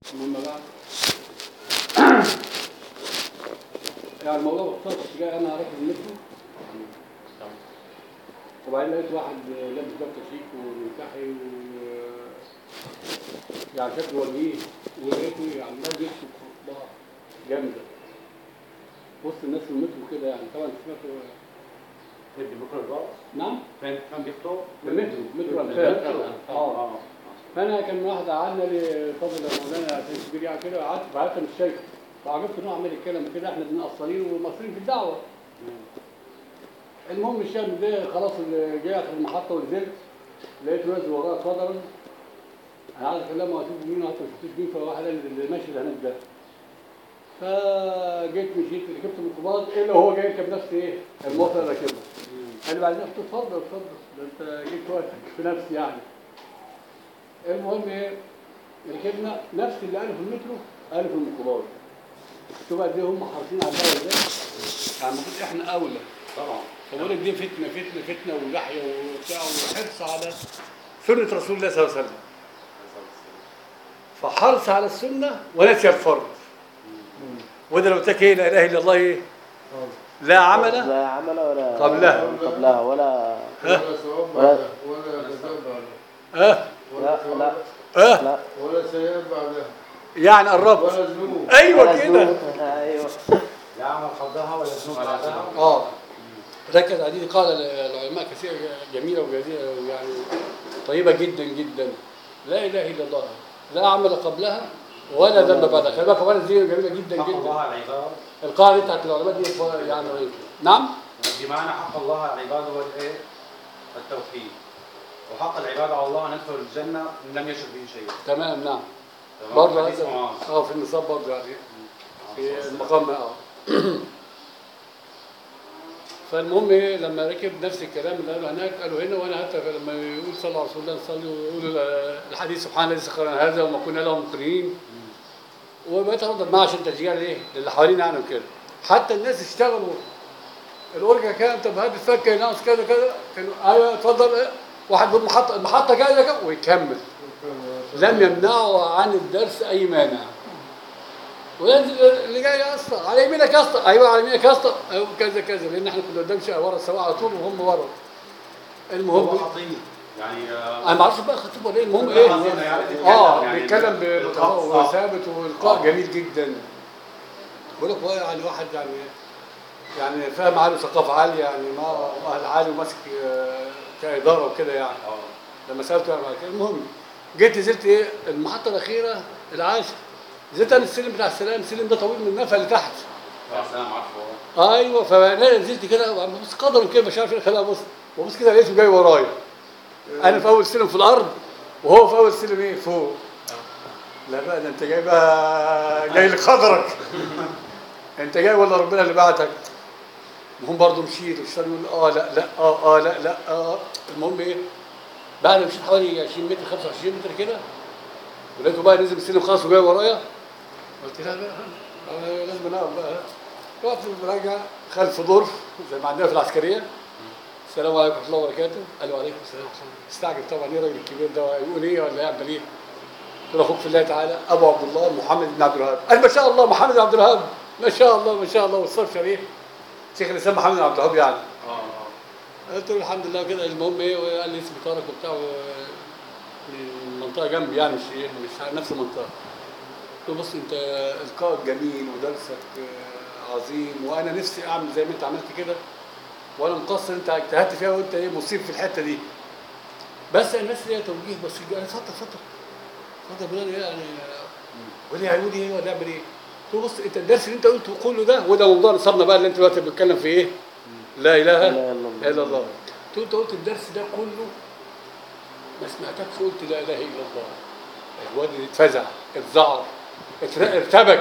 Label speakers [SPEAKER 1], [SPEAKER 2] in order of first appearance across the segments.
[SPEAKER 1] المهم بقى يعني الموضوع باختصار جاي انا راكب المترو وبعدين لقيت واحد لابس دفتر شيك ومنتحي و يعني شكله وجيه ولقيته عمال يكتب خطبه جامده وسط الناس في المترو كده يعني طبعا سمعته
[SPEAKER 2] فين بكره الرأس؟
[SPEAKER 1] نعم
[SPEAKER 2] فين فين بيخطب؟
[SPEAKER 1] في المترو مترو
[SPEAKER 2] المترو.
[SPEAKER 1] امثال اه
[SPEAKER 2] اه
[SPEAKER 1] فانا كان واحد قعدنا لي فضل يا مولانا عشان كبير يعني كده قعدت بعدت مش شايف فعجبت انه عمال يتكلم كده احنا بنقصرين ومقصرين في الدعوه المهم الشاب ده خلاص اللي جاي اخر المحطه ونزلت لقيته نازل وراه صدرا انا عايز اكلمه واشوف مين وحتى ما شفتوش مين فواحد قال لي اللي ماشي ده هناك ده فجيت مشيت ركبت الميكروباص الا وهو جاي يركب نفس ايه المواصله اللي راكبها قال لي بعدين قلت له اتفضل اتفضل ده انت جيت وقتك في نفسي يعني المهم ايه ركبنا نفس اللي قاله في المترو قاله في الميكروباص شوف قد ايه هم حريصين على الدواء ازاي يعني المفروض احنا اولى
[SPEAKER 2] طبعا
[SPEAKER 1] فبقول لك دي فتنه فتنه فتنه ولحيه وبتاع وحرص على سنه رسول الله صلى الله عليه وسلم فحرص على السنه ونسي الفرض وده لو تك ايه لا اله الا الله ايه لا عمل
[SPEAKER 3] لا عمل ولا
[SPEAKER 1] قبلها.
[SPEAKER 3] قبلها ولا
[SPEAKER 1] ها
[SPEAKER 4] ولا ثواب
[SPEAKER 3] ولا-
[SPEAKER 4] بعدها ولا جزاء بعدها
[SPEAKER 1] اه
[SPEAKER 4] ولا
[SPEAKER 3] لا
[SPEAKER 4] ثواب
[SPEAKER 3] لا
[SPEAKER 1] اه
[SPEAKER 3] لا
[SPEAKER 4] ولا سيئات بعدها
[SPEAKER 1] يعني قربت
[SPEAKER 4] ولا ذنوب
[SPEAKER 1] ايوه
[SPEAKER 3] ولا
[SPEAKER 1] كده
[SPEAKER 3] ذنوب. ايوه
[SPEAKER 2] لا عمل قبلها ولا ذنوب بعدها
[SPEAKER 1] اه ركز على دي قال العلماء كثير جميله وجديده يعني طيبه جدا جدا لا اله الا الله لا عمل قبلها ولا ذنب بعدها خلي بالك ولا دي جميله جدا
[SPEAKER 2] حق الله
[SPEAKER 1] جدا
[SPEAKER 2] على العباد
[SPEAKER 1] القاعده بتاعت العلماء دي يعني رهيبة. نعم
[SPEAKER 2] بمعنى حق الله على العباد هو الايه؟ التوحيد وحق العباد على الله ان يدخل الجنه ان لم يشرك به شيء
[SPEAKER 1] تمام نعم
[SPEAKER 2] تمام؟
[SPEAKER 1] برضه
[SPEAKER 2] حديث
[SPEAKER 1] هذا
[SPEAKER 2] معاذ
[SPEAKER 1] اه في النصاب برضه يعني في المقام اه فالمهم ايه لما ركب نفس الكلام اللي قاله هناك قالوا هنا وانا حتى لما يقول صلى الله عليه وسلم صلي ويقول الحديث سبحان الذي سخرنا هذا وما كنا له مقرنين وبقيت افضل معاه عشان تشجيع ليه؟ للي حوالينا يعني وكده حتى الناس اشتغلوا الاورجا كام طب هات الفكه ناقص كذا كذا كانوا ايوه اتفضل إيه؟ واحد بيقول محطه المحطه كذا كذا ويكمل لم يمنعه عن الدرس اي مانع وينزل اللي جاي يا اسطى على يمينك يا اسطى ايوه على يمينك يا اسطى أيوة كذا كذا لان احنا كنا قدام شقه ورا السواق على طول وهم ورا
[SPEAKER 2] هو
[SPEAKER 1] المهم
[SPEAKER 2] خطيب يعني آه،
[SPEAKER 1] انا ما اعرفش بقى خطيب ولا ايه المهم
[SPEAKER 2] لا،
[SPEAKER 1] ايه
[SPEAKER 2] أظن يعني بيتكلم
[SPEAKER 1] اه
[SPEAKER 2] يعني
[SPEAKER 1] بيتكلم
[SPEAKER 2] بالقصد.
[SPEAKER 1] بطلاقه وثابت والقاء جميل جدا بقول لك هو يعني واحد يعني يعني فاهم عالي ثقافه عاليه يعني ما اهل عالي وماسك آه، كاداره وكده يعني
[SPEAKER 2] اه
[SPEAKER 1] لما سالته يعني بعد كده المهم جيت نزلت ايه المحطه الاخيره العاشر نزلت انا السلم بتاع السلام السلم ده طويل من النفق لتحت
[SPEAKER 2] يا سلام عارفه
[SPEAKER 1] ايوه فانا نزلت كده ببص قدر كده مش عارف ايه خليني ابص ببص كده لقيته جاي ورايا انا في اول سلم في الارض وهو في اول سلم ايه فوق لا بقى ده انت جاي بقى جاي لقدرك انت جاي ولا ربنا اللي بعتك المهم برضه مشيت والشيطان يقول اه لا لا اه اه لا لا اه المهم ايه بعد ما مشيت حوالي 20 متر 25 متر كده ولقيته بقى نزل السلم خلاص وجاي ورايا قلت لا لا أنا لازم انام بقى رحت راجع خلف دور زي ما عندنا في العسكريه السلام عليكم ورحمه الله وبركاته قال له وعليكم السلام ورحمه الله استعجب طبعا ايه الراجل الكبير ده يقول ايه ولا يعمل ايه قلت له اخوك في الله تعالى ابو عبد الله محمد بن عبد الوهاب قال ما شاء الله محمد بن عبد الوهاب ما شاء الله ما شاء الله والصرف ايه شيخ الاسلام محمد بن عبد الوهاب يعني
[SPEAKER 2] اه اه
[SPEAKER 1] قلت له الحمد لله كده المهم ايه وقال لي اسمي طارق وبتاع و- من منطقه جنبي يعني مش إيه، مش على نفس المنطقه قلت له بص انت القائك جميل ودرسك آه، عظيم وانا نفسي اعمل زي ما انت عملت كده وانا مقصر انت اجتهدت فيها وانت ايه مصيب في الحته دي بس الناس ليها توجيه بس انا اتفضل اتفضل اتفضل بلال ايه يعني ولا هيقول ايه ولا يعمل ايه؟ قلت له بص انت الدرس اللي انت قلته كله ده وده موضوع نصابنا بقى اللي انت دلوقتي بتتكلم في ايه؟ لا اله
[SPEAKER 3] لا إله إلا الله.
[SPEAKER 1] الا الله قلت له انت قلت الدرس ده كله ما سمعتكش قلت لا اله الا الله الواد اتفزع اتذعر اتر- ارتبك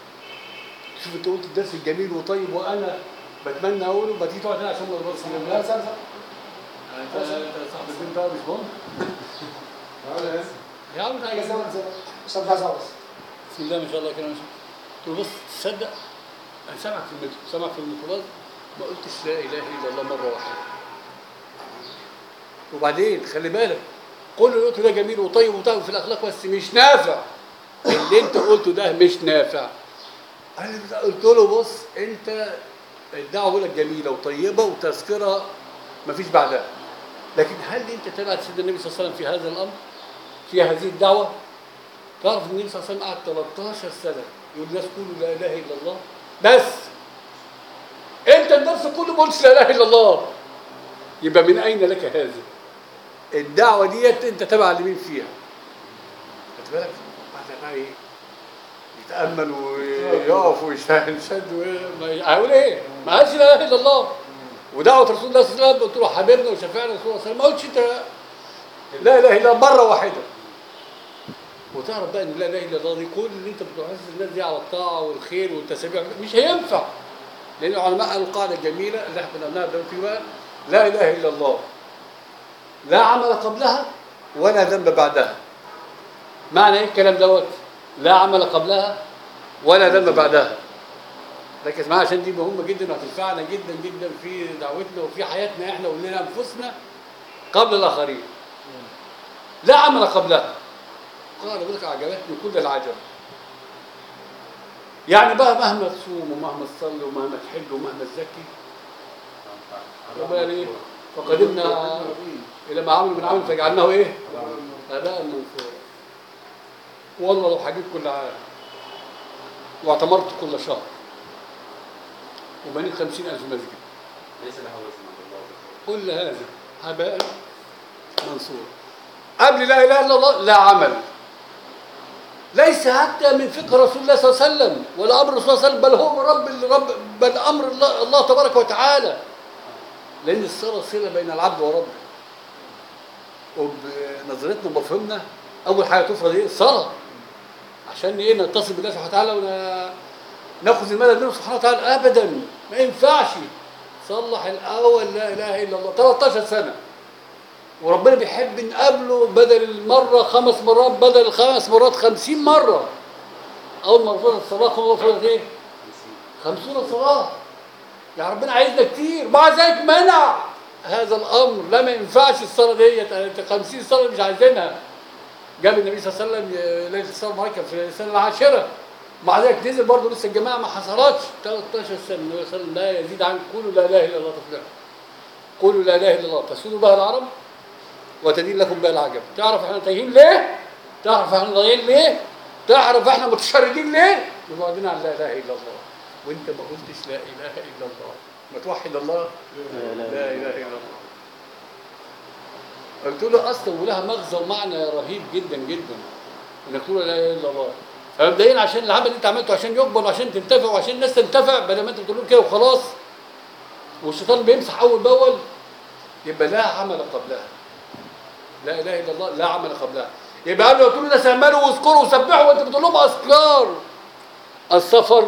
[SPEAKER 1] شوف انت قلت الدرس الجميل وطيب وانا بتمنى اقوله ما تيجي تقعد هنا عشان ما نغلطش
[SPEAKER 5] لا
[SPEAKER 1] بالله
[SPEAKER 5] سنة سنة
[SPEAKER 1] انت انت صاحب البنت ده مش مهم
[SPEAKER 4] تعالى هنا
[SPEAKER 1] يا عم تعالى
[SPEAKER 5] بس أنا مش مش عايز أعرف.
[SPEAKER 1] بسم الله ما شاء الله كده ما شاء الله قلت له بص تصدق انا سامعك في المترو سامعك في الميكروباص ما قلتش لا اله الا الله مره واحده وبعدين خلي بالك كل اللي قلته ده جميل وطيب وطيب في الاخلاق بس مش نافع اللي انت قلته ده مش نافع انا قلت له بص انت الدعوه بقول لك جميله وطيبه وتذكره مفيش بعدها لكن هل انت تبع سيدنا النبي صلى الله عليه وسلم في هذا الامر في هذه الدعوه تعرف ان النبي صلى الله عليه وسلم قعد 13 سنه يقول الناس قولوا لا اله الا الله بس انت النفس كله ما قلتش لا اله الا الله يبقى من اين لك هذا الدعوه ديت انت تبع لمين فيها خد بالك بعد بقى ايه يتامل ويقف ويشهد هيقول ايه ما قالش لا اله الا الله ودعوه رسول الله صلى الله عليه وسلم قلت له حبيبنا وشفيعنا رسول الله صلى الله عليه وسلم ما قلتش انت لا اله الا الله مره واحده وتعرف بقى ان لا اله الا الله دي كل اللي انت بتحسس الناس دي على الطاعه والخير والتسابيح مش هينفع لان العلماء قالوا القاعده الجميله اللي احنا قلناها دلوقتي بقى لا اله الا الله لا عمل قبلها ولا ذنب بعدها معنى ايه الكلام دوت لا عمل قبلها ولا ذنب بعدها ركز معايا عشان دي مهمه جدا وهتنفعنا جدا جدا في دعوتنا وفي حياتنا احنا ولنا انفسنا قبل الاخرين لا عمل قبلها قال بقول لك عجبتني كل العجب يعني بقى مهما تصوم ومهما تصلي ومهما تحج ومهما تزكي ربنا قال ايه فقدمنا الى ما عملوا من عمل فجعلناه ايه اباء منصورا والله لو حجيت كل عام واعتمرت كل شهر وبنيت خمسين ألف مسجد
[SPEAKER 2] ليس له وزن عند الله
[SPEAKER 1] كل هذا هباء منصورا قبل لا اله الا الله لا عمل ليس حتى من فقه رسول الله صلى الله عليه وسلم ولا امر الرسول صلى الله عليه وسلم بل هو رب الرب بل امر الله, الله تبارك وتعالى لان الصله صله بين العبد وربه وبنظرتنا ومفهومنا اول حاجه تفرض ايه الصلاه عشان ايه نتصل بالله سبحانه وتعالى وناخذ المدد منه سبحانه وتعالى ابدا ما ينفعش صلح الاول لا اله الا الله 13 سنه وربنا بيحب نقابله بدل المره خمس مرات بدل الخمس مرات خمسين مره اول ما فرض الصلاه هو فرض ايه؟ خمسون صلاه يعني ربنا عايزنا كتير مع ذلك منع هذا الامر لا ما ينفعش الصلاه ديت انت 50 صلاه مش عايزينها جاب النبي صلى الله عليه وسلم ليله الصلاه المباركه في السنه العاشره مع ذلك نزل برضه لسه الجماعه ما حصلتش 13 سنه النبي صلى الله عليه وسلم لا يزيد عن قولوا لا اله الا الله تفلحوا قولوا لا اله الا الله تسودوا بها العرب وتدين لكم بها العجب تعرف احنا تايهين ليه؟ تعرف احنا ضايعين ليه؟ تعرف احنا متشردين ليه؟ وبعدين عن لا اله الا الله وانت ما قلتش لا اله الا الله ما توحد الله
[SPEAKER 3] لا
[SPEAKER 1] لا
[SPEAKER 3] لا
[SPEAKER 1] اله الا الله قلت له اصلا ولها مغزى ومعنى رهيب جدا جدا انك تقول لا اله الا الله فمبدئيا عشان العمل اللي انت عملته عشان يقبل وعشان تنتفع وعشان الناس تنتفع بدل ما انت بتقول لهم كده وخلاص والشيطان بيمسح اول باول يبقى لا عمل قبلها لا اله الا الله لا عمل قبلها يبقى قبل ما تقول الناس اعملوا واذكروا وسبحوا وانت بتقول لهم اذكار السفر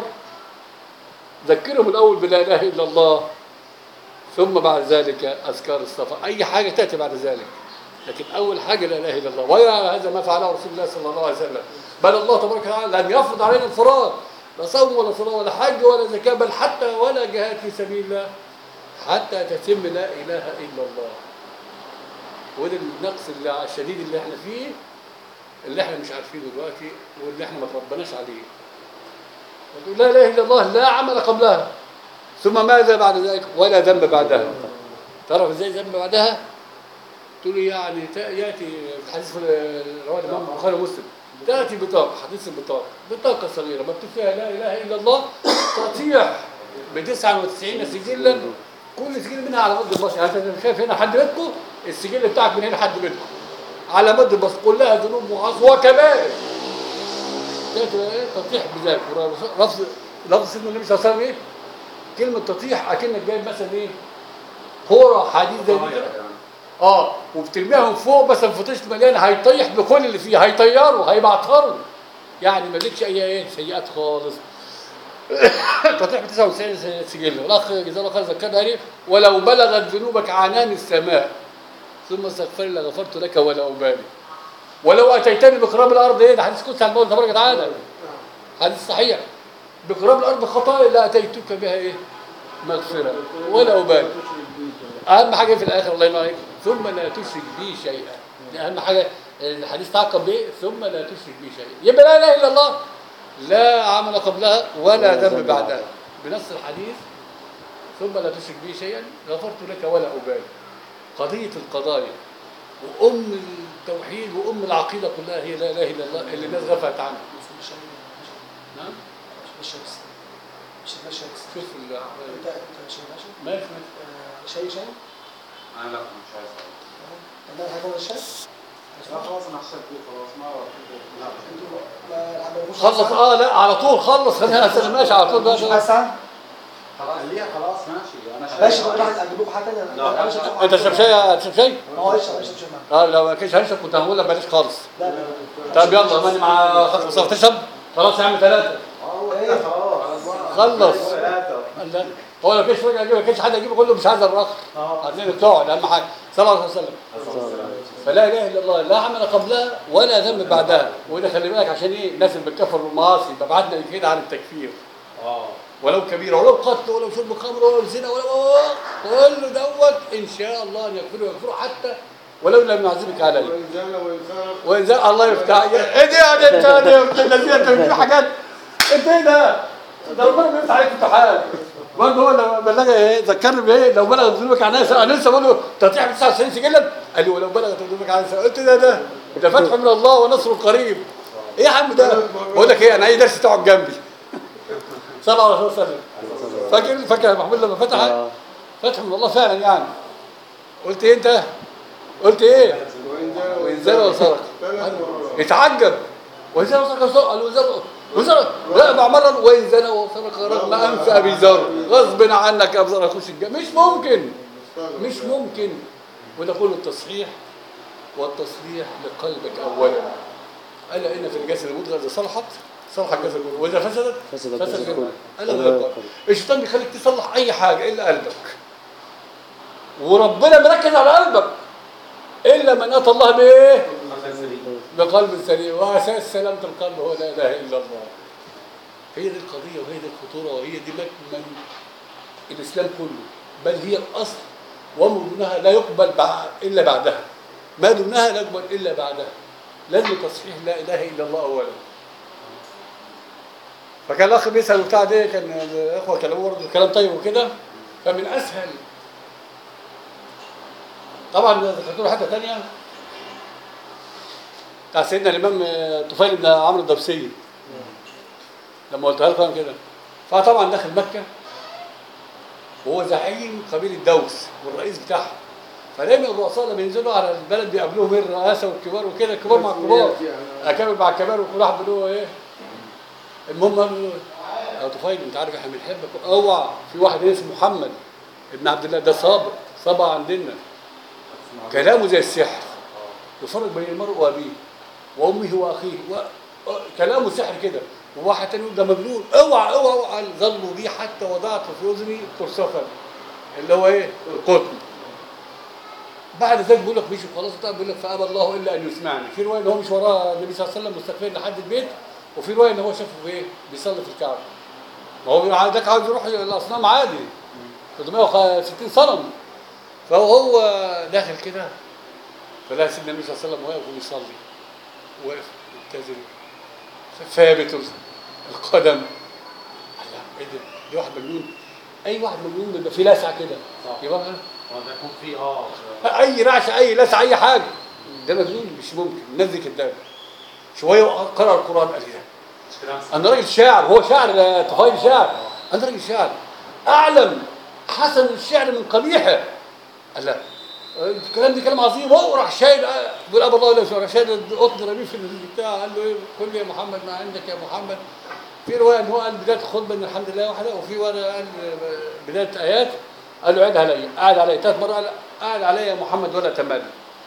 [SPEAKER 1] ذكرهم الاول بلا اله الا الله ثم بعد ذلك اذكار السفر اي حاجه تاتي بعد ذلك لكن اول حاجه لا اله الا الله وهذا ما فعله رسول الله صلى الله عليه وسلم بل الله تبارك وتعالى لم يفرض علينا انفراد لا صوم ولا صلاه ولا حج ولا زكاه بل حتى ولا جهاد في سبيل الله حتى تتم لا اله الا الله وده النقص اللي الشديد اللي احنا فيه اللي احنا مش عارفينه دلوقتي واللي احنا ما تربناش عليه وتقول لا اله الا الله لا عمل قبلها ثم ماذا بعد ذلك ولا ذنب بعدها تعرف ازاي ذنب بعدها تقول لي يعني تا- ياتي في حديث في رواه الامام البخاري ومسلم تاتي بطاقه حديث البطاقه بطاقه صغيره مكتوب فيها لا اله الا الله تطيح ب 99 سجلا كل سجل منها على مد البصر يعني انت شايف هنا حد بيتكم السجل بتاعك من هنا حد بيتكم على مد البصر كلها ذنوب وعصى وكبائر تاتي ايه تطيح بذلك لفظ لفظ سيدنا النبي صلى الله عليه وسلم ايه كلمه تطيح اكنك جايب مثلا ايه كوره حديد زي دي كده اه وبترميها من فوق مثلا فطشت مليان هيطيح بكل اللي فيه هيطيروا هيبعتروا يعني ما لكش اي ايه سيئات خالص تطيح ب 99 سجل والاخ جزاه الله خير ذكرنا عليه ولو بلغت ذنوبك عنان السماء ثم استغفر لي لغفرت لك ولا ابالي ولو اتيتني بقراب الارض ايه ده حديث قدسي عن الله تبارك وتعالى حديث صحيح بقراب الارض خطايا لاتيتك بها ايه مغفره ولا ابالي اهم حاجه في الاخر الله ينور عليك ثم لا تشرك بي شيئا دي اهم حاجه الحديث تعقب بايه ثم لا تشرك به شيئا يبقى لا اله الا الله لا عمل قبلها ولا
[SPEAKER 3] ولا
[SPEAKER 1] ذنب
[SPEAKER 3] ذنب
[SPEAKER 1] بعدها
[SPEAKER 3] بعدها.
[SPEAKER 1] بنص الحديث ثم لا تشرك به شيئا غفرت لك ولا ابالي قضيه القضايا وام التوحيد وام العقيده كلها هي لا اله الا الله اللي الناس غفلت عنها
[SPEAKER 5] مش مش
[SPEAKER 1] نعم
[SPEAKER 5] مش شمس مش مش شمس
[SPEAKER 1] شوف ال-
[SPEAKER 5] انت انت شيء ماشي
[SPEAKER 1] ماشي ماشي
[SPEAKER 5] آه، شيء شيء
[SPEAKER 2] انا لا مش عايز أقول.
[SPEAKER 5] عندنا حاجه ولا شيء
[SPEAKER 2] لا خلاص انا حسيت بيه خلاص ما لا
[SPEAKER 5] انتوا ما عملوش
[SPEAKER 1] خلص اه لا على طول خلص خلينا أسأل ماشي على طول
[SPEAKER 5] مش
[SPEAKER 1] بقى
[SPEAKER 5] حاسه
[SPEAKER 2] خلاص ليه خلاص ماشي انا شايف
[SPEAKER 5] ماشي بقول لك اجيب لكم حاجه ثانيه
[SPEAKER 2] لا،
[SPEAKER 5] أنا مش هشرب
[SPEAKER 1] انت شرب شاي تشرب شاي؟
[SPEAKER 5] اه اشرب اشرب اشرب معاك.
[SPEAKER 1] اه لو ما كانش هشرب كنت هقول لك بلاش خالص
[SPEAKER 5] لا لا لا
[SPEAKER 1] طب يلا ماني مع خط مصطفى تشرب خلاص يا عم ثلاثة
[SPEAKER 2] هو ايه خلاص
[SPEAKER 1] خلص
[SPEAKER 2] ثلاثة
[SPEAKER 1] لا هو لو كانش راجع يجيب كانش حد يجيبه كله مش عايز الرخ
[SPEAKER 2] اه
[SPEAKER 1] عايزين تقعد اهم حاجه صلى الله عليه وسلم فلا اله الا الله لا عمل قبلها ولا ذنب بعدها وده خلي بالك عشان ايه الناس اللي بتكفر بالمعاصي ببعدنا كده عن التكفير
[SPEAKER 2] اه
[SPEAKER 1] ولو كبيره ولو قتل ولو شرب خمر ولو زنا ولو كل دوت ان شاء الله ان يغفره يغفره حتى ولو لم يعذبك عليه
[SPEAKER 4] وإن زال وإن سرق
[SPEAKER 1] وإن زال الله يفتح ايه دي يا دي انت يا دي انت الذين انت في حاجات انت ايه ده؟ ده ربنا بيفتح عليك امتحان برضه هو لما بلغ ايه ذكرني بايه لو بلغ ذنوبك عن ناس انا لسه بقول له تطيح 99 سجلا قال لي ولو بلغت ذنوبك عن ناس قلت ده ده ده فتح من الله ونصر قريب ايه يا عم ده؟ بقول لك ايه انا اي درس تقعد جنبي صلى الله عليه وسلم فاكر فاكر يا محمود لما فتح
[SPEAKER 3] آه.
[SPEAKER 1] فتح من الله فعلا يعني قلت ايه انت؟ قلت ايه؟
[SPEAKER 4] وإن زال
[SPEAKER 1] وإن زال وسرق
[SPEAKER 4] ثلاث مرات
[SPEAKER 1] يتعجب وإن زال وسرق وسرق قال وإن زال وسرق لا مع مرة وإن زال وسرق رغم أنف أبي ذر غصب عنك يا أبو ذر أخش الجنة مش ممكن مش ممكن وده كله التصحيح والتصليح لقلبك أولا ألا إن في الجسد المدغر إذا صلحت صلح الجسد كله وإذا فسدت
[SPEAKER 3] فسد الجسد
[SPEAKER 1] الجسد
[SPEAKER 3] كله.
[SPEAKER 1] ألا
[SPEAKER 3] ألا
[SPEAKER 1] وهي
[SPEAKER 3] وهي
[SPEAKER 1] القلب
[SPEAKER 3] القلب.
[SPEAKER 1] الشيطان بيخليك تصلح أي حاجة إلا قلبك وربنا مركز على قلبك إلا من أتى الله بإيه؟ بقلب سليم واساس سلامه القلب هو لا اله الا الله هي دي القضيه وهي دي الخطوره وهي دي مكمن الاسلام كله بل هي الاصل وما دونها لا يقبل بعد الا بعدها ما دونها لا يقبل الا بعدها لازم تصحيح لا اله الا الله اولا فكان الاخ بيسال بتاع ده كان الاخوه كلامه برضه كلام طيب وكده فمن اسهل طبعا ذكرت له حته ثانيه بتاع سيدنا الامام طفيل بن عمرو الدوسي لما قلتها لكم كده فطبعا داخل مكه وهو زعيم قبيله دوس والرئيس بتاعها فدايما الرؤساء لما ينزلوا على البلد بيقابلوهم ايه الرئاسه والكبار وكده الكبار مع الكبار اكابر مع الكبار وكل واحد بيقول له ايه المهم قالوا له يا طفيل انت عارف احنا بنحبك اوعى في واحد اسمه محمد ابن عبد الله ده صابر صبا عندنا كلامه زي السحر يفرق بين المرء وابيه وامه واخيه و... و- كلامه سحر كده وواحد تاني يقول ده مجنون اوعى اوعى اوعى ظلوا بي حتى وضعت في اذني قرصفا اللي هو ايه؟ القطن بعد ذلك بيقول لك مشي خلاص طيب بيقول لك فابى الله الا ان يسمعني في روايه ان هو مش وراه النبي صلى الله عليه وسلم مستقبل لحد البيت وفي روايه ان هو شافه في ايه؟ بيصلي في الكعبه ما هو عندك عاوز يروح الاصنام عادي 360 صنم فهو داخل كده فلا سيدنا النبي صلى الله عليه وسلم واقف ويصلي واقف مبتذل ثابت القدم الله ايه ده؟ ده واحد مجنون اي واحد مجنون بيبقى فيه لسعه كده
[SPEAKER 2] صح.
[SPEAKER 1] يبقى
[SPEAKER 2] وده يكون في اه
[SPEAKER 1] اي رعشه اي لسعه اي حاجه ده مجنون مش ممكن الناس دي كدابه شويه قرأ القران قال ايه
[SPEAKER 2] مش كلام
[SPEAKER 1] انا راجل شاعر هو شاعر آه، طفيل شاعر انا راجل شاعر اعلم حسن الشعر من قبيحه قال لا آه، الكلام ده كلام عظيم هو راح شايل آه، بيقول ابو الله لا راح شايل القطن رميه في البتاع قال له ايه كل يا محمد ما عندك يا محمد في روايه ان هو قال بدايه الخطبه ان الحمد لله وحده وفي ورقه قال آه، بدايه ايات قال له عيدها عليا قعد عليا ثلاث مرات قال قعد عليا يا محمد ولا تمل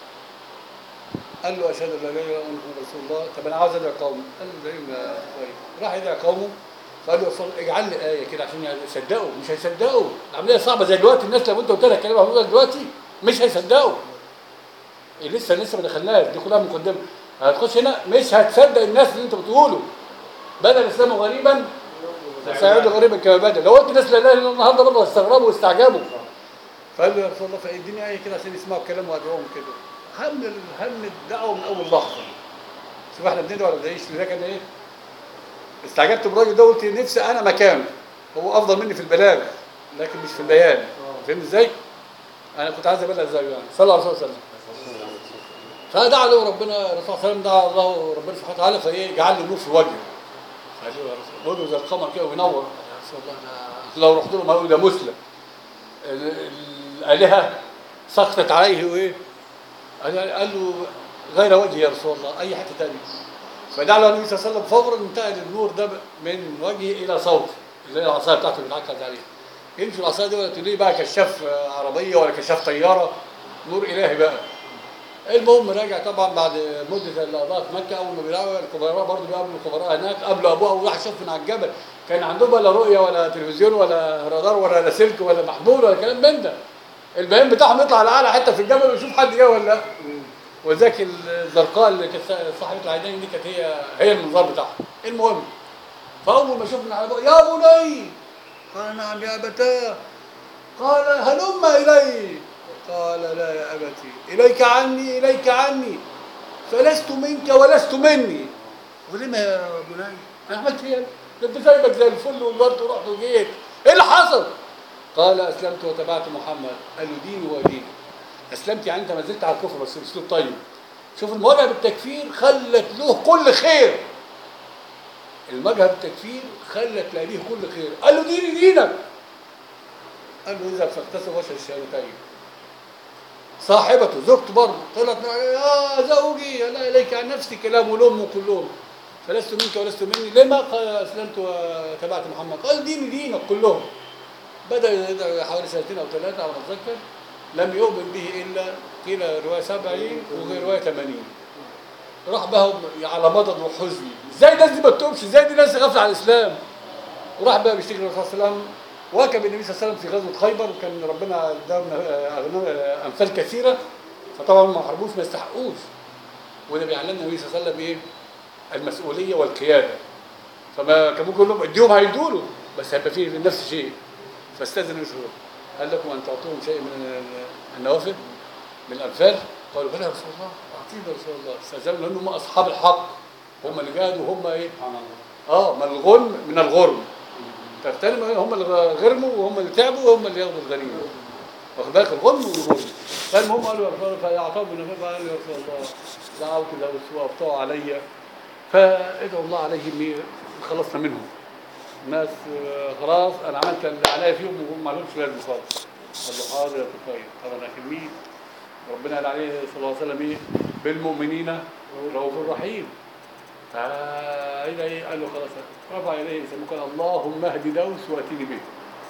[SPEAKER 1] قال له اشهد ان لا اله الا الله محمد رسول الله طب انا عاوز ادعي قومي قال له زي ما طيب راح يدعي قومه فقال له يا رسول الله اجعل لي ايه كده عشان يصدقوا مش هيصدقوا العمليه صعبه زي دلوقتي الناس لو انت قلت لها الكلام هقوله دلوقتي مش هيصدقوا إيه لسه لسه ما دخلناش دي كلها مقدمه هتخش هنا مش هتصدق الناس اللي انت بتقوله بدا الاسلام غريبا سيعود غريبا كما بدا لو قلت الناس لا اله الا الله النهارده برضه هيستغربوا واستعجبوا فقال له يا رسول الله فاديني ايه كده عشان يسمعوا الكلام وادعوهم كده هم هم الدعوه من اول لحظه شوف احنا بندعو ولا بندعيش لذلك انا ايه استعجبت بالراجل ده قلت نفسي انا مكانه هو افضل مني في البلاغ لكن مش في البيان فهمت ازاي؟ انا كنت عايز ابلغ زيه يعني صلى الله عليه وسلم فدعا له ربنا الرسول صلى الله عليه وسلم دعا الله ربنا سبحانه وتعالى فايه جعل له نور في وجهه قال له يا رسول وجهه زي القمر كده وينور يا رسول الله انا لو رحت لهم هيقولوا ده مسلم ال- الالهه سقطت عليه وايه؟ قال قال له غير وجهي يا رسول الله اي حته ثانيه فدعا له النبي صلى الله عليه وسلم فورا انتقل النور ده من وجهه الى صوته اللي هي العصايه بتاعته اللي بيتعكز عليها يمشي العصايه دي ولا تقولي بقى كشاف آه، عربيه ولا كشاف طياره نور الهي بقى المهم راجع طبعا بعد مده اللي قضاها في مكه اول ما بيلاقوا الخبراء برضه بيقابلوا الخبراء هناك قابلوا ابوها وراح شاف من على الجبل كان عندهم ولا رؤيه ولا تلفزيون ولا رادار ولا لاسلكي ولا محمول ولا كلام من ده البيان بتاعهم يطلع على اعلى حته في الجبل ويشوف حد جه ولا لا وذاك الزرقاء اللي كانت صاحبه العينين دي كانت هي هي المنظار بتاعها المهم فاول ما شفنا على بقى يا بني قال نعم يا ابتاه قال هلم الي قال لا يا ابتي اليك عني اليك عني فلست منك ولست مني ولما يا بني انا عملت ايه ده انت سايبك زي الفل والورد ورحت وجيت ايه اللي حصل قال اسلمت وتبعت محمد قال له ديني ودينك اسلمت يعني انت ما زلت على الكفر بس باسلوب طيب شوف المواجهه بالتكفير خلت له كل خير المواجهه بالتكفير خلت لأبيه كل خير قال له ديني دينك قال له اذا فاغتسل وجه الشهادتين صاحبته زوجته برضه طلعت يا زوجي لا اليك عن نفسي كلام الام كلهم فلست منك ولست مني لما قال اسلمت وتبعت محمد قال ديني دينك كلهم بدا يدعو حوالي سنتين او ثلاثه على ما اتذكر لم يؤمن به الا قيل روايه 70 وغير روايه 80 راح بقى على مضض وحزن ازاي الناس دي ما تتوبش ازاي دي ناس غافله عن الاسلام وراح بقى بيشتكي للرسول صلى الله عليه وسلم وكب النبي صلى الله عليه وسلم في غزوه خيبر وكان ربنا اداهم أغنام- امثال كثيره فطبعا ما حاربوش ما يستحقوش وده بيعلمنا النبي صلى الله عليه وسلم ايه المسؤوليه والقياده فما كان ممكن يقول لهم اديهم هيدوا له بس هيبقى فيه نفس الشيء فاستاذن النبي صلى الله عليه وسلم قال لكم ان تعطوهم شيء من النوافل من الانفال قالوا بلى يا رسول الله اعطينا يا رسول الله استاذنوا لان هم اصحاب الحق هم اللي جاهدوا وهم ايه
[SPEAKER 2] سبحان الله
[SPEAKER 1] اه ما الغنم من الغرم تغتنم هم اللي غرموا وهم اللي تعبوا وهم اللي ياخدوا الغنيمه واخد بالك الغنم والغرم فالمهم قالوا يا رسول الله فاعطاهم من النفل قال يا رسول الله دعوت له وابطأوا علي فادعوا الله عليهم إيه؟ خلصنا منهم ناس آه، خلاص انا عملت اللي عليا فيهم وهم ما لهمش لازمه خالص قال له حاضر يا طفيل طبعا لكن مين ربنا قال عليه صلى الله عليه وسلم ايه بالمؤمنين رؤوف رحيم فإذا إيه قال له خلاص رفع إليه يسموك قال اللهم اهد دوس واتيني به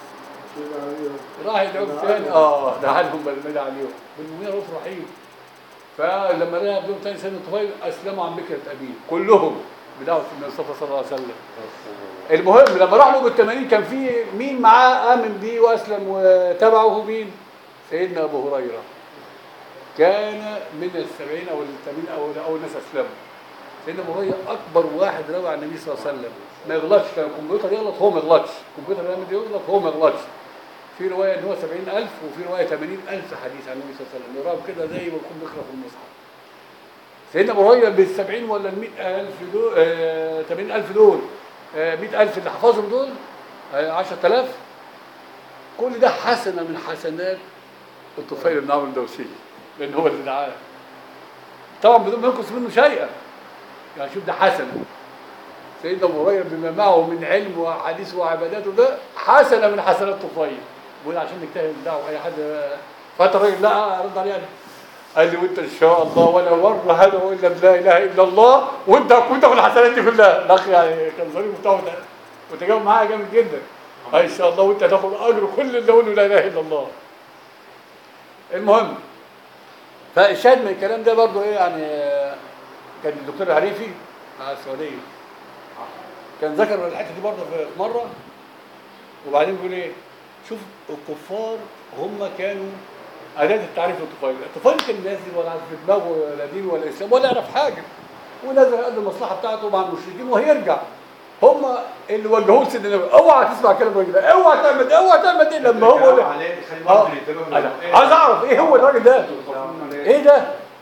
[SPEAKER 1] راح يدعوك تاني اه دعا لهم بل دعا عليهم بالمؤمنين رؤوف رحيم فلما رجع بدون تاني سنة طفيل أسلموا عن بكرة أبيه كلهم بدعوة المصطفى صلى الله عليه وسلم المهم لما راح له بالتمانين كان في مين معاه آمن بيه وأسلم وتبعه مين؟ سيدنا أبو هريرة كان من السبعين أو الثمانين أو أول ناس أسلموا سيدنا أبو هريرة أكبر واحد روى عن النبي صلى الله عليه وسلم ما يغلطش كان الكمبيوتر يغلط هو ما يغلطش الكمبيوتر لما يغلط هو ما يغلطش في رواية إن هو 70000 وفي رواية 80000 حديث عن النبي صلى الله عليه وسلم يراهم كده زي ما يكون بيقرأ في المصحف سيدنا أبو هريرة بال 70 ولا ال 100000 دول آه 80000 دول آه 100000 اللي حفظهم دول آه 10000 كل ده حسنة من حسنات الطفيل بن عمرو الدوسي لأن هو اللي دعاه طبعا بدون ما ينقص منه شيئا يعني شوف ده حسنة سيدنا ابو هريره بما معه من علم وحديث وعباداته ده حسنه من حسنات طفيل بيقول عشان نجتهد الدعوه اي حد فات الراجل لا رد عليه قال- قال لي وانت ان شاء الله ولا مره هدعو الا بلا اله الا الله وانت كنت في الحسنات دي كلها الاخ يعني كان ظريف بتاعه ده وتجاوب معايا جامد جدا آه ان شاء الله وانت هتاخد اجر كل اللي اقوله لا اله الا الله المهم فالشاهد من الكلام ده برضه ايه يعني آه، كان الدكتور العريفي على السعوديه كان ذكر الحته دي برضه في مره وبعدين بيقول ايه شوف الكفار هم كانوا اداه التعريف للطفيل الطفيل كان نازل ولا عارف في دماغه لا دين ولا اسلام ولا يعرف حاجه ونازل يقدم المصلحه بتاعته مع المشركين وهيرجع هم اللي وجهوه لسيدنا النبي اوعى تسمع كلام الراجل ده اوعى تعمل ده اوعى تعمل ده لما هو
[SPEAKER 2] الكلام
[SPEAKER 1] اللي-
[SPEAKER 2] عليه بيخلي
[SPEAKER 1] اه
[SPEAKER 2] الواحد ينتبه
[SPEAKER 1] أنا عايز اعرف ايه هو الراجل ده ايه ده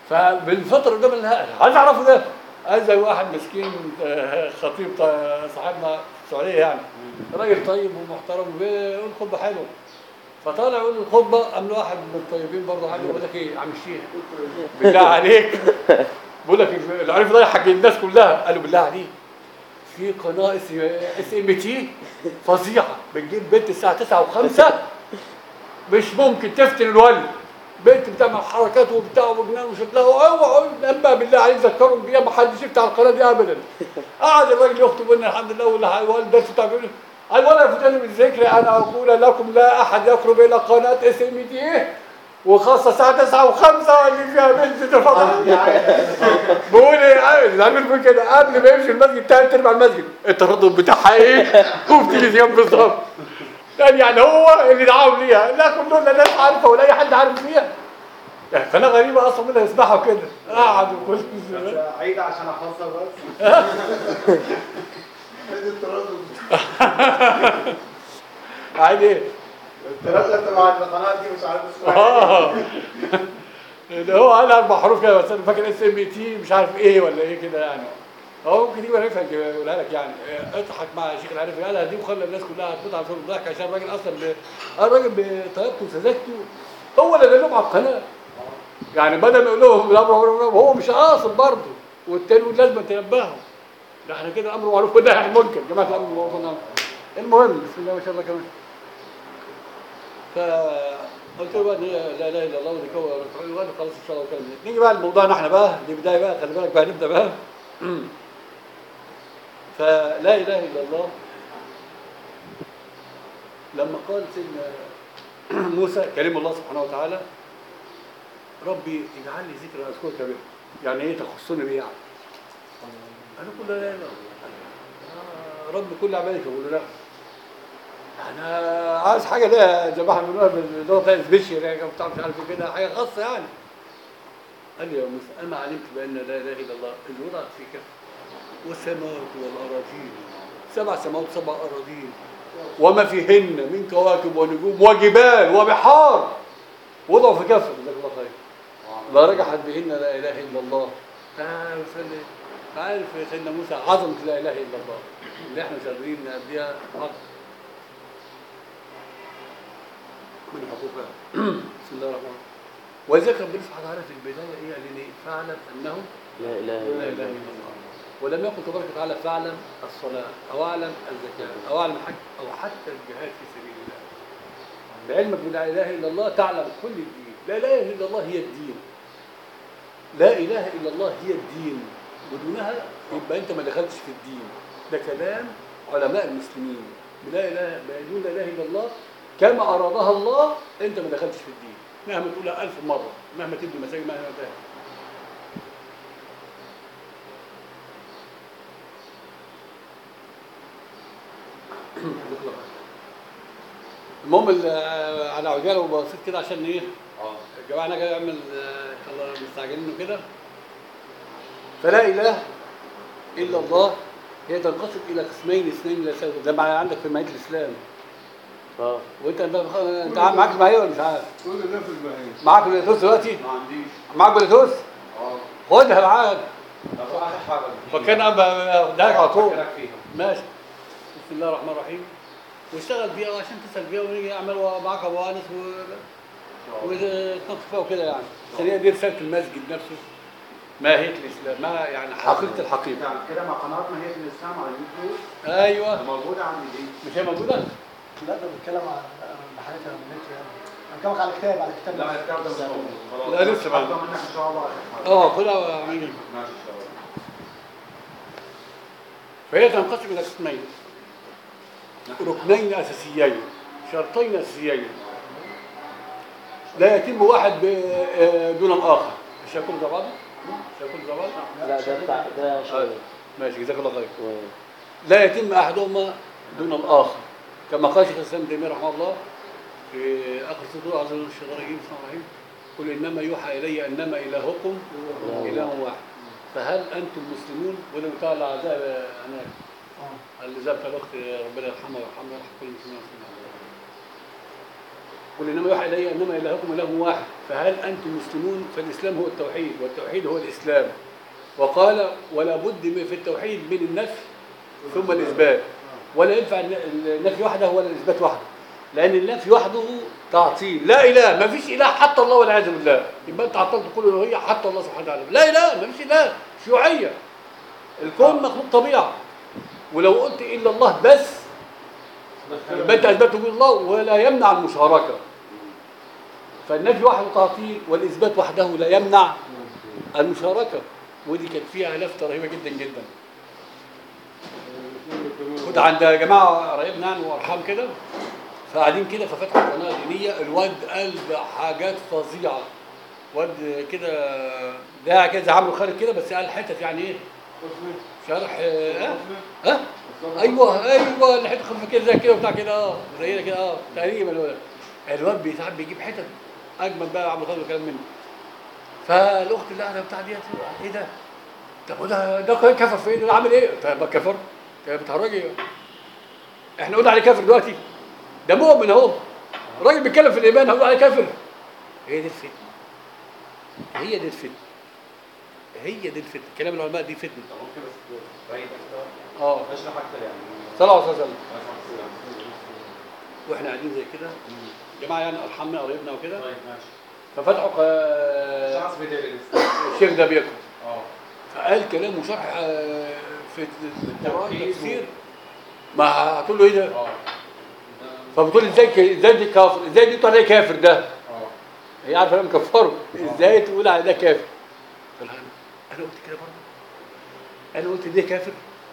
[SPEAKER 1] فبالفتره ده من عايز اعرفه ده عايز زي واحد مسكين آه، خطيب ط- صاحبنا في السعوديه يعني راجل طيب ومحترم وبيقول خطبه حلوه فطالع يقول الخطبه قام له واحد من الطيبين برضه قال له بقول لك ايه يا عم الشيخ بالله عليك بقول لك العريف ده يحكي الناس كلها قال له بالله عليك في قناه اس اس ام تي فظيعه بتجيب بنت الساعه 9 و5 مش ممكن تفتن الولد بنت بتعمل حركات وبتاع وجنان وشكلها اوعى نبه بالله عليك ذكرهم بيها ما حدش يفتح القناه دي ابدا قعد الراجل يخطب لنا الحمد لله ولا هو الدرس بتاع بيقول قال ولا يفوتني من ذكر انا اقول لكم لا احد يقرب الى قناه اس ام تي وخاصه الساعه 9 و5 اللي فيها بنت تفضل بقول ايه عارف العميل بيقول كده قبل ما يمشي المسجد تلات ارباع المسجد التردد بتاعها ايه وبتلفزيون بالظبط يعني يعني هو اللي دعاهم ليها لا كلهم لا ناس عارفه ولا اي حد عارف فيها يعني فانا غريبه اصلا منها يسمعوا كده قعدوا كل
[SPEAKER 2] عيد عشان احصل بس
[SPEAKER 4] هذه التردد
[SPEAKER 1] عادي ايه
[SPEAKER 2] التردد تبع القناه دي مش عارف اسمها
[SPEAKER 1] اه ده هو قال اربع حروف كده بس انا فاكر اس ام تي مش عارف ايه ولا ايه كده يعني هو ممكن يبقى عارفها يقولها لك يعني اه، اضحك مع الشيخ العارف قالها دي وخلى الناس كلها هتموت على صوت الضحك عشان الراجل اصلا ب- الراجل بطيبته وسذاجته هو اللي دلهم على القناه يعني بدل ما يقول لهم الامر معروف هو مش قاصد برضه والتاني لازم تنبههم ده احنا كده الامر معروف وده يعني منكر جماعه الامر معروف والنهي. المهم بسم الله ما شاء الله كمان فقلت له بقى إن هي لا اله الا الله ودي كوي وقال خلاص ان شاء الله وكلام نيجي بقى لموضوعنا احنا بقى دي بدايه بقى خلي بالك بقى نبدا بقى فلا اله الا الله لما قال سيدنا موسى كلم الله سبحانه وتعالى ربي اجعل لي ذكر اذكرك به يعني ايه تخصني بيه يعني انا كل لا اله الا الله آه، رب كل عبادك اقول له لا انا عايز حاجه ليها زي ما احنا بنقولها باللغه بتاعت سبيشال يعني أو بتاع مش عارف إيه كده حاجه خاصه يعني قال لي يا موسى اما علمت بان لا اله الا الله اللي وضعت فيك والسماوات والاراضين سبع سماوات سبع اراضين وما فيهن من كواكب ونجوم وجبال وبحار وضعوا في كفه جزاك الله خير لا رجحت بهن لا اله الا الله تعال وسلم عارف يا سيدنا موسى عظمه لا اله الا الله اللي احنا شغالين نأديها حق من حقوقها بسم الله الرحمن الرحيم ولذلك ربنا سبحانه وتعالى في البدايه ايه قال لنا إيه؟ فاعلم انه
[SPEAKER 3] لا اله
[SPEAKER 1] لا
[SPEAKER 3] الا
[SPEAKER 1] اله
[SPEAKER 3] الله
[SPEAKER 1] الا الله ولم يقل تبارك وتعالى فاعلم الصلاه او اعلم الزكاه او اعلم الحج او حتى الجهاد في سبيل الله بعلمك بلا اله الا الله تعلم كل الدين لا اله الا الله هي الدين لا اله الا الله هي الدين بدونها يبقى انت ما دخلتش في الدين ده كلام علماء المسلمين لا اله بدون لا اله الا الله كما ارادها الله انت ما دخلتش في الدين مهما تقولها ألف مره مهما تدي مساجد مهما تعمل المهم ال- على عجاله وبسيط كده عشان ايه
[SPEAKER 2] اه
[SPEAKER 1] الجماعه هناك يعمل آه، يلا مستعجلين وكده فلا اله الا الله هي تنقسم الى قسمين اثنين لا يساوي ده مع- عندك في مائده الاسلام
[SPEAKER 3] اه
[SPEAKER 1] وانت انت انت معاك معايا ولا مش عارف
[SPEAKER 4] كل ده في المهين
[SPEAKER 1] معاك بلوتوث دلوقتي
[SPEAKER 2] ما عنديش
[SPEAKER 1] معاك بلوتوث
[SPEAKER 2] اه
[SPEAKER 1] خدها معاك
[SPEAKER 2] طب اخر حاجه
[SPEAKER 1] فكان ابقى اديها على طول
[SPEAKER 2] أفكرك فيها
[SPEAKER 1] ماشي بسم الله الرحمن الرحيم واشتغل بيها عشان تسال بيها ونيجي اعمل معاك ابو انس و وتنطق فيها وكده يعني عشان هي دي رساله المسجد نفسه ماهيه الاسلام ما يعني حقيقه الحقيقه
[SPEAKER 2] يعني كده مع قناتنا هي الاسلام على اليوتيوب
[SPEAKER 1] ايوه
[SPEAKER 2] موجوده عندي دي
[SPEAKER 1] مش هي موجوده؟
[SPEAKER 5] لا ده بنتكلم عن عن حاجات من النت يعني انا بكلمك على كتاب على كتاب
[SPEAKER 2] لا الكتاب ده مش موجود خلاص
[SPEAKER 1] لا، لسه بقى.
[SPEAKER 2] هبدأ منك ان شاء الله آخر حاجة.
[SPEAKER 1] اه خدها واعمل
[SPEAKER 2] ماشي ان شاء الله
[SPEAKER 1] فهي تنقسم الى قسمين ركنين اساسيين شرطين اساسيين لا يتم واحد ب- دون الاخر مش هيكون زي بعض مش هيكون زي بعض
[SPEAKER 3] لا ده بتاع ده شيء
[SPEAKER 1] ماشي جزاك الله خير
[SPEAKER 3] و-
[SPEAKER 1] لا يتم احدهما دون الاخر كما قال شيخ الاسلام ابن تيميه رحمه الله في اخر سوره عز وجل الشيطان الرجيم بسم الله الرحمن الرحيم قل انما يوحى الي انما الهكم اله واحد فهل انتم مسلمون وده بتاع العذاب هناك
[SPEAKER 5] اه
[SPEAKER 1] العذاب بتاع الاخت ربنا يرحمها ويرحمنا ويرحم كل المسلمين والسلام قل انما يوحى الي انما الهكم اله واحد فهل انتم مسلمون فالاسلام هو التوحيد والتوحيد هو الاسلام وقال ولا بد من- في التوحيد من النفي ثم الاثبات ولا ينفع الن- النفي وحده ولا الاثبات وحده لان النفي وحده تعطيل لا اله ما فيش اله حتى الله والعياذ بالله يبقى انت عطلت كل الالوهيه حتى الله سبحانه وتعالى لا اله ما فيش اله شيوعيه الكون مخلوق طبيعه ولو قلت الا الله بس يبقى انت اثبته بالله ولا يمنع المشاركه فالنفي وحده تعطيل والاثبات وحده لا يمنع المشاركه ودي كانت فيها لفته رهيبه جدا جدا كنت عند جماعه قرايبنا يعني وارحام كده فقاعدين كده ففتحوا قناه دينيه الواد قال حاجات فظيعه واد كده ده كده زي عمرو خالد كده بس قال حتت يعني ايه شرح اه ها ايوه ايوه الحته خفيفه كده زي كده وبتاع كده اه زي كده اه تقريبا الواد الواد بي- ساعات بيجيب حتت اجمل بقى عمرو خالد وكلام منه فالاخت اللي قاعده بتاع ديت ايه ده؟ طب وده ده كان كفر في ايه؟ ده عامل ايه؟ طب كفر؟ طب بتهرجي احنا قلنا عليه كافر دلوقتي ده مؤمن اهو الراجل بيتكلم في الايمان هنقول عليه كافر هي دي الفتنه هي دي الفتنه هي دي الفتنه كلام العلماء دي فتنه
[SPEAKER 2] طب ممكن بس بعيد اكتر
[SPEAKER 1] اه
[SPEAKER 2] اشرح اكتر يعني
[SPEAKER 1] صلى الله عليه وسلم واحنا قاعدين زي كده جماعه يعني ارحمنا قرايبنا وكده
[SPEAKER 2] طيب ماشي
[SPEAKER 1] ففتحوا
[SPEAKER 2] مش
[SPEAKER 1] ق-
[SPEAKER 2] عارف فيديو لسه
[SPEAKER 1] الشيخ ده بيقرا
[SPEAKER 2] اه
[SPEAKER 1] فقال كلام وشرح آه، في القران
[SPEAKER 2] توحيد
[SPEAKER 1] تفسير ما هتقول له ايه ده؟
[SPEAKER 2] اه
[SPEAKER 1] فبتقول ازاي ك- ازاي دي كافر؟ ازاي دي تقول عليه كافر ده؟
[SPEAKER 2] اه
[SPEAKER 1] هي عارفه انا مكفره ازاي تقول على ده كافر؟ قلت لها انا قلت كده برضه انا قلت ده كافر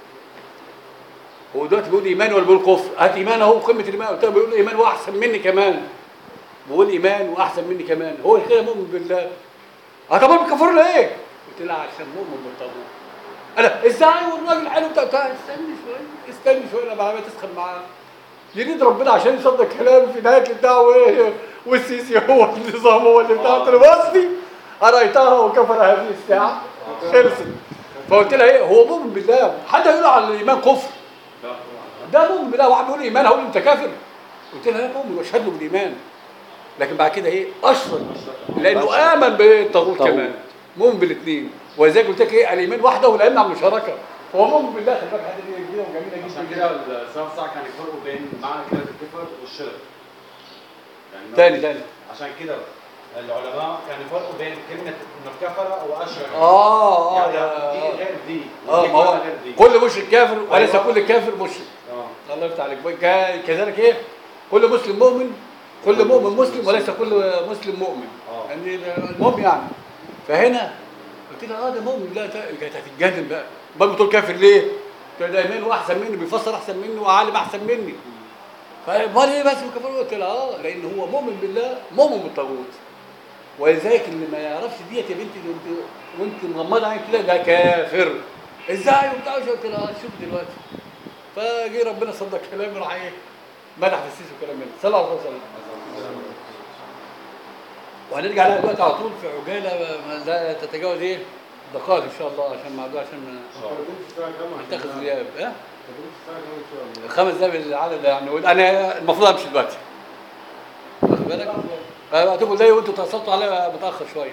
[SPEAKER 1] هو دلوقتي بيقول ايمان ولا بيقول كفر؟ هات ايمان اهو قمه الايمان قلت له بيقول ايمان واحسن مني كمان بيقول ايمان واحسن مني كمان هو كده مؤمن بالله اه طب أنا بكفر له ايه؟ قلت لها عشان مؤمن بالطاغوت انا ازاي والراجل حلو بتاع بتاع استني شويه استني شويه انا بعمل تسخن معاه يريد ربنا عشان يصدق كلامي في نهايه الدعوه ايه والسيسي هو النظام هو اللي بتاع قلت له بصي ارايتها وكفر هذه الساعه خلصت فقلت لها ايه هو مؤمن بالله حد يقول على الايمان كفر
[SPEAKER 2] لا
[SPEAKER 1] ده مؤمن بالله واحد بيقول ايمان هقول انت كافر قلت لها لا مؤمن واشهد له بالايمان لكن بعد كده ايه اشرك لانه امن بالطاغوت
[SPEAKER 3] طاغوت.
[SPEAKER 1] كمان مؤمن بالاثنين ولذلك قلت لك ايه الايمان وحده ولا يمنع المشاركه هو مؤمن بالله خلي بالك حته دي جديده وجميله
[SPEAKER 2] عشان
[SPEAKER 1] جدا
[SPEAKER 2] كده السلف الصالح كان يفرقوا بين معنى كلمه الكفر والشرك يعني
[SPEAKER 1] تاني تاني
[SPEAKER 2] عشان كده العلماء كانوا يفرقوا بين كلمه انه كفر واشرك
[SPEAKER 1] اه اه
[SPEAKER 2] يعني
[SPEAKER 1] ده-
[SPEAKER 2] دي غير دي
[SPEAKER 1] اه
[SPEAKER 2] دي
[SPEAKER 1] ما هو
[SPEAKER 2] غير دي
[SPEAKER 1] كل مشرك كافر وليس
[SPEAKER 2] أيوة.
[SPEAKER 1] كل كافر مشرك
[SPEAKER 2] اه
[SPEAKER 1] الله يفتح عليك ك- كذلك ايه كل مسلم مؤمن كل مؤمن مسلم وليس كل مسلم مؤمن
[SPEAKER 2] اه
[SPEAKER 1] يعني ده المهم يعني فهنا قلت لها اه ده مؤمن لا ده كانت هتتجادل بقى امال بتقول كافر ليه؟ قلت لها ده ايمانه احسن مني بيفسر احسن مني وعالم احسن مني فامال ايه بس كفر قلت لها اه لان هو مؤمن بالله مؤمن بالطاغوت ولذلك اللي ما يعرفش ديت يا بنتي وانت وانت مغمضه عينك كده ده كافر ازاي وبتاع وش قلت لها آه، شوف دلوقتي فجه ربنا صدق كلامي راح ايه مدح في السيسي وكلام منه صلى الله عليه وسلم وهنرجع لها دلوقتي على طول في عجاله ما لا تتجاوز ايه دقائق ان شاء الله عشان الموضوع عشان نتخذ غياب ها خمس دقايق العدد يعني انا المفروض امشي دلوقتي واخد بالك؟ هتبقوا زي وانتوا اتصلتوا عليا متاخر شويه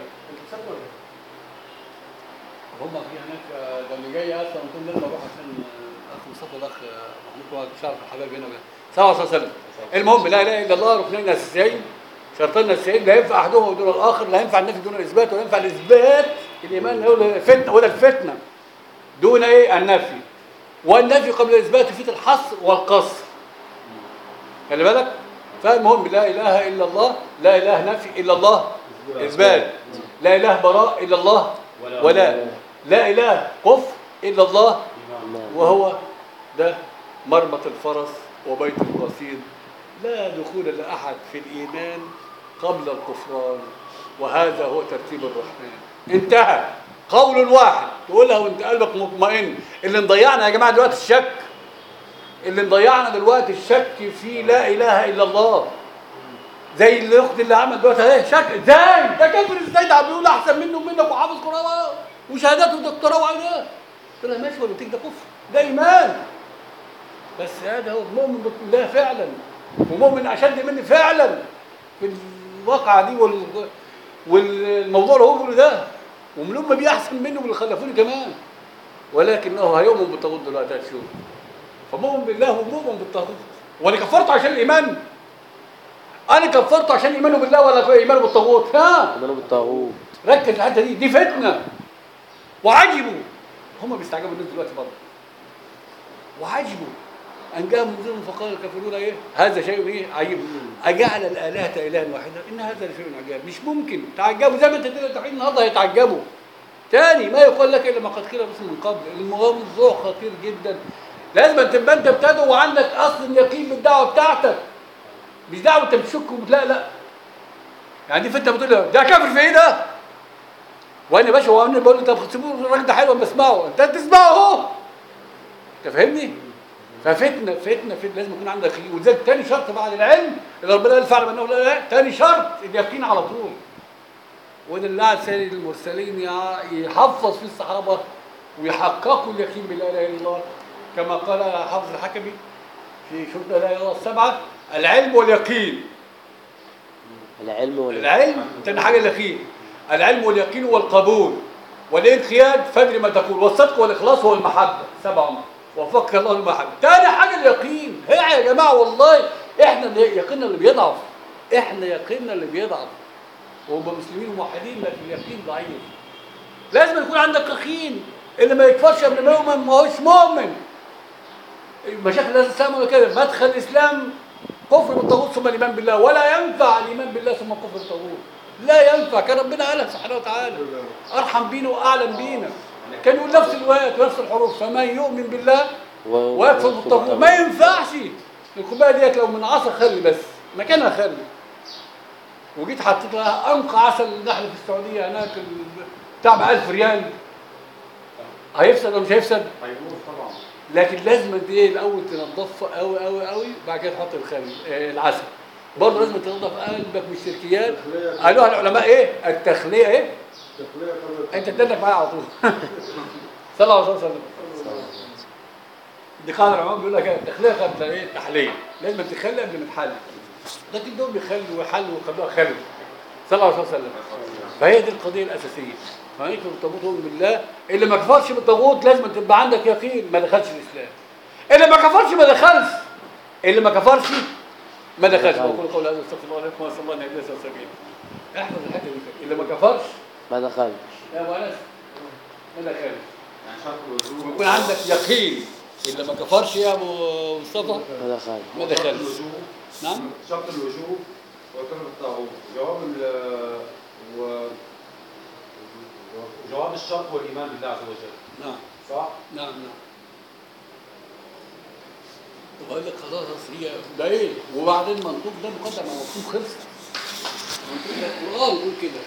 [SPEAKER 1] هم في هناك آه، ده اللي جاي اصلا كل لازم اروح عشان آه، اخ مصطفى والاخ آه، محمود مش عارف الحبايب هنا ولا صلى الله عليه وسلم المهم لا اله الا الله ركنين اساسيين شرطين اساسيين لا ينفع احدهم دون الاخر لا ينفع النفي دون الاثبات ولا ينفع الاثبات الايمان هو الفتنه ولا الفتنه دون ايه النفي والنفي قبل الاثبات يفيد الحصر والقصر خلي بالك فالمهم لا اله الا الله لا اله نفي الا الله اثبات لا اله براء الا الله
[SPEAKER 2] ولا-
[SPEAKER 1] ولا لا اله كفر الا الله
[SPEAKER 2] إيمان.
[SPEAKER 1] وهو ده مربط الفرس وبيت القصيد لا دخول لأحد في الإيمان قبل الكفران وهذا هو ترتيب الرحمن انتهى قول واحد تقولها وانت قلبك مطمئن اللي مضيعنا يا جماعة دلوقتي الشك اللي مضيعنا دلوقتي الشك في لا إله إلا الله زي الاخت اللي عمل دلوقتي اهي شك ازاي ده كافر ازاي ده بيقول احسن منه ومنك وحافظ قرآن وشهادات ودكتوراه وعينات قلت لها ماشي ولا ده كفر ده ايمان بس هذا هو مؤمن بالله فعلا ومؤمن اشد مني فعلا في الواقعه دي وال... والموضوع اللي هو بيقوله ده ومن هم بيه احسن منه واللي خلفوني كمان ولكنه هيؤمن بالطاغوت دلوقتي هتشوف فمؤمن بالله ومؤمن بالطاغوت وانا كفرته عشان الايمان انا كفرته عشان ايمانه بالله ولا ايمانه بالطاغوت ها
[SPEAKER 3] ايمانه بالطاغوت
[SPEAKER 1] ركز الحته دي دي فتنه وعجبوا هم بيستعجبوا الناس دلوقتي برضه وعجبوا ان جاء منذر فقال الكافرون ايه هذا شيء ايه عجيب اجعل الالهه الها واحدا ان هذا لشيء عجاب مش ممكن تعجبوا زي ما انت تقول التوحيد النهارده هيتعجبوا تاني ما يقال لك الا ما قد قيل الرسل من قبل الموضوع خطير جدا لازم تبقى انت بتدعو وعندك اصل يقين بالدعوه بتاعتك مش دعوه انت بتشك ولا لا يعني دي فتنه بتقول له ده كافر في ايه ده؟ وانا يا باشا وانا بقول له طب سيبوا الراجل ده حلو اما اسمعه انت تسمعه اهو انت فاهمني؟ ففتنه فتنه فتنه لازم يكون عندك يقين وده تاني شرط بعد العلم اللي ربنا قال فعلا انه لا لا تاني شرط اليقين على طول وده اللي قاعد سيد المرسلين يع- يحفظ في الصحابه ويحققوا اليقين بلا اله الا الله كما قال حافظ الحكمي في شروط لا اله الا الله السبعه العلم واليقين
[SPEAKER 3] العلم ولا
[SPEAKER 1] العلم تاني حاجه اليقين العلم واليقين والقبول والانقياد فادري ما تقول والصدق والاخلاص والمحبه سبعه وفقك الله المحبه تاني حاجه اليقين هي يا جماعه والله احنا اللي يقيننا اللي بيضعف احنا يقيننا اللي بيضعف وهم مسلمين موحدين لكن اليقين ضعيف لازم يكون عندك يقين اللي ما يكفرش قبل ما يؤمن ما هوش مؤمن مشاكل الاسلام ولا كده مدخل الاسلام كفر بالطاغوت ثم الايمان بالله ولا ينفع الايمان بالله ثم كفر بالطاغوت لا ينفع كان ربنا قالها سبحانه وتعالى ارحم بينا واعلم بينا كان يقول نفس الوقت ونفس الحروف فمن يؤمن بالله
[SPEAKER 3] و-
[SPEAKER 1] ويكفر بالطاغوت ما ينفعش الكوبايه ديت لو من عصا خلي بس مكانها خلي وجيت حطيت لها انقى عسل النحل في السعوديه هناك ال- بتاع ب 1000 ريال هيفسد ولا مش هيفسد؟
[SPEAKER 2] هيبوظ طبعا
[SPEAKER 1] لكن لازم انت ايه الاول تنضفها قوي قوي قوي بعد كده تحط الخل آه العسل برضه لازم تنضف قلبك من الشركيات قالوها العلماء ايه التخليه ايه
[SPEAKER 4] تخلية قبل
[SPEAKER 1] انت تدلك معايا على طول صلى الله عليه وسلم دي قاعده العلماء بيقول لك ايه التخليه قبل ايه التحليه لازم تخلي قبل ما تحلي لكن دول بيخلوا ويحلوا ويخلوها خل صلى الله عليه وسلم فهي دي القضيه الاساسيه فمن يكفر بالطاغوت ويؤمن بالله اللي ما كفرش بالطاغوت لازم تبقى عندك يقين ما دخلش الاسلام اللي ما كفرش ما دخلش اللي ما كفرش ما دخلش بقول قول هذا استغفر الله لكم واسال الله ان يهدينا سبيل السبيل احفظ الحته دي كده. اللي ما كفرش
[SPEAKER 3] ما دخلش
[SPEAKER 1] يا ابو انس ما دخلش
[SPEAKER 2] يعني شرط الوجوب
[SPEAKER 1] ويكون عندك يقين اللي ما كفرش يا ابو مصطفى
[SPEAKER 3] ما دخلش
[SPEAKER 1] ما
[SPEAKER 2] شرط
[SPEAKER 1] دخلش
[SPEAKER 2] الوجوب
[SPEAKER 1] نعم
[SPEAKER 2] شرط الوجوب وكفر الطاغوت جواب ال و جواب الشرط والايمان بالله عز وجل
[SPEAKER 1] نعم
[SPEAKER 2] صح؟
[SPEAKER 1] نعم نعم وقال لك خلاص هي ده ايه وبعدين منطوق ده مقدم على مفهوم خلص منطوق ده القران يقول كده